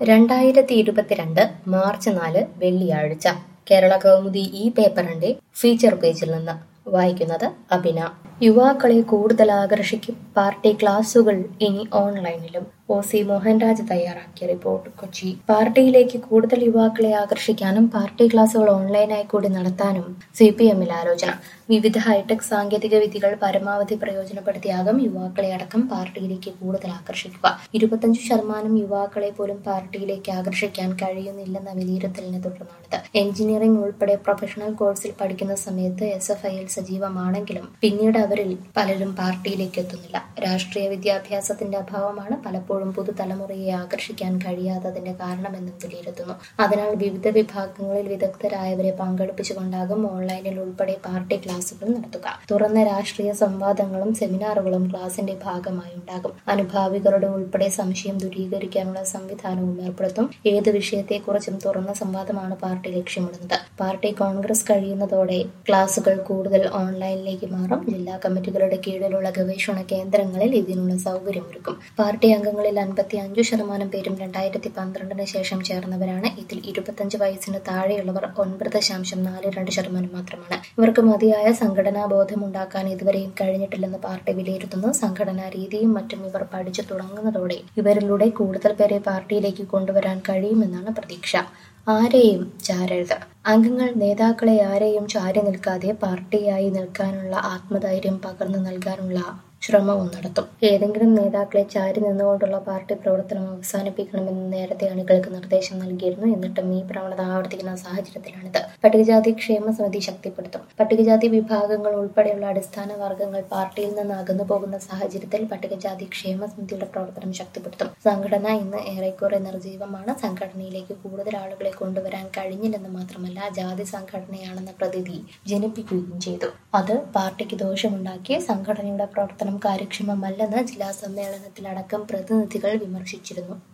രണ്ടായിരത്തി ഇരുപത്തിരണ്ട് മാർച്ച് നാല് വെള്ളിയാഴ്ച കേരള കൗമുദി ഈ പേപ്പറിന്റെ ഫീച്ചർ പേജിൽ നിന്ന് വായിക്കുന്നത് അഭിന യുവാക്കളെ കൂടുതൽ ആകർഷിക്കും പാർട്ടി ക്ലാസുകൾ ഇനി ഓൺലൈനിലും ഒ സി മോഹൻരാജ് തയ്യാറാക്കിയ റിപ്പോർട്ട് കൊച്ചി പാർട്ടിയിലേക്ക് കൂടുതൽ യുവാക്കളെ ആകർഷിക്കാനും പാർട്ടി ക്ലാസുകൾ ഓൺലൈനായി കൂടി നടത്താനും സി പി എമ്മിൽ ആലോചന വിവിധ ഹൈടെക് സാങ്കേതിക വിദ്യകൾ പരമാവധി പ്രയോജനപ്പെടുത്തിയാകും യുവാക്കളെ അടക്കം പാർട്ടിയിലേക്ക് കൂടുതൽ ആകർഷിക്കുക ഇരുപത്തഞ്ച് ശതമാനം യുവാക്കളെ പോലും പാർട്ടിയിലേക്ക് ആകർഷിക്കാൻ കഴിയുന്നില്ലെന്ന വിലയിരുത്തലിനെ തുടർന്നാണിത് എഞ്ചിനീയറിംഗ് ഉൾപ്പെടെ പ്രൊഫഷണൽ കോഴ്സിൽ പഠിക്കുന്ന സമയത്ത് എസ് എഫ് ഐയിൽ സജീവമാണെങ്കിലും പിന്നീട് അവരിൽ പലരും പാർട്ടിയിലേക്ക് എത്തുന്നില്ല രാഷ്ട്രീയ വിദ്യാഭ്യാസത്തിന്റെ അഭാവമാണ് പലപ്പോഴും പുതുതലമുറയെ ആകർഷിക്കാൻ കഴിയാത്തതിന്റെ കാരണമെന്നും വിലയിരുത്തുന്നു അതിനാൽ വിവിധ വിഭാഗങ്ങളിൽ വിദഗ്ധരായവരെ പങ്കെടുപ്പിച്ചുകൊണ്ടാകും ഓൺലൈനിൽ ഉൾപ്പെടെ പാർട്ടി ക്ലാസുകൾ നടത്തുക തുറന്ന രാഷ്ട്രീയ സംവാദങ്ങളും സെമിനാറുകളും ക്ലാസിന്റെ ഭാഗമായി ഉണ്ടാകും അനുഭാവികളുടെ ഉൾപ്പെടെ സംശയം ദൂരീകരിക്കാനുള്ള സംവിധാനവും ഏർപ്പെടുത്തും ഏത് വിഷയത്തെക്കുറിച്ചും തുറന്ന സംവാദമാണ് പാർട്ടി ലക്ഷ്യമിടുന്നത് പാർട്ടി കോൺഗ്രസ് കഴിയുന്നതോടെ ക്ലാസുകൾ കൂടുതൽ ഓൺലൈനിലേക്ക് മാറും ജില്ലാ കമ്മിറ്റികളുടെ കീഴിലുള്ള ഗവേഷണ കേന്ദ്രങ്ങളിൽ ഇതിനുള്ള സൗകര്യമൊരുക്കും പാർട്ടി അംഗങ്ങളിൽ അൻപത്തി അഞ്ചു ശതമാനം പേരും രണ്ടായിരത്തി പന്ത്രണ്ടിന് ശേഷം ചേർന്നവരാണ് ഇതിൽ ഇരുപത്തഞ്ച് വയസ്സിന് താഴെയുള്ളവർ ഒൻപത് ദശാംശം നാല് രണ്ട് ശതമാനം മാത്രമാണ് ഇവർക്ക് മതിയായ സംഘടനാ ബോധമുണ്ടാക്കാൻ ഇതുവരെയും കഴിഞ്ഞിട്ടില്ലെന്ന് പാർട്ടി വിലയിരുത്തുന്നു സംഘടനാ രീതിയും മറ്റും ഇവർ പഠിച്ചു തുടങ്ങുന്നതോടെ ഇവരിലൂടെ കൂടുതൽ പേരെ പാർട്ടിയിലേക്ക് കൊണ്ടുവരാൻ കഴിയുമെന്നാണ് പ്രതീക്ഷ ആരെയും ചാരരുത് അംഗങ്ങൾ നേതാക്കളെ ആരെയും ചാരി നിൽക്കാതെ പാർട്ടിയായി നിൽക്കാനുള്ള ആത്മധൈര്യം പകർന്നു നൽകാനുള്ള ശ്രമവും നടത്തും ഏതെങ്കിലും നേതാക്കളെ ചാരി നിന്നുകൊണ്ടുള്ള പാർട്ടി പ്രവർത്തനം അവസാനിപ്പിക്കണമെന്ന് നേരത്തെ അണികൾക്ക് നിർദ്ദേശം നൽകിയിരുന്നു എന്നിട്ടും ഈ പ്രവണത ആവർത്തിക്കുന്ന സാഹചര്യത്തിലാണിത് പട്ടികജാതി ക്ഷേമ സമിതി ശക്തിപ്പെടുത്തും പട്ടികജാതി വിഭാഗങ്ങൾ ഉൾപ്പെടെയുള്ള അടിസ്ഥാന വർഗങ്ങൾ പാർട്ടിയിൽ നിന്ന് അകന്നു പോകുന്ന സാഹചര്യത്തിൽ പട്ടികജാതി ക്ഷേമ സമിതിയുടെ പ്രവർത്തനം ശക്തിപ്പെടുത്തും സംഘടന ഇന്ന് ഏറെക്കുറെ നിർജീവമാണ് സംഘടനയിലേക്ക് കൂടുതൽ ആളുകളെ കൊണ്ടുവരാൻ കഴിഞ്ഞില്ലെന്ന് മാത്രമല്ല ജാതി സംഘടനയാണെന്ന പ്രതീതി ജനിപ്പിക്കുകയും ചെയ്തു അത് പാർട്ടിക്ക് ദോഷമുണ്ടാക്കി സംഘടനയുടെ പ്രവർത്തനം കാര്യക്ഷമമല്ലെന്ന് ജില്ലാ സമ്മേളനത്തിലടക്കം പ്രതിനിധികൾ വിമർശിച്ചിരുന്നു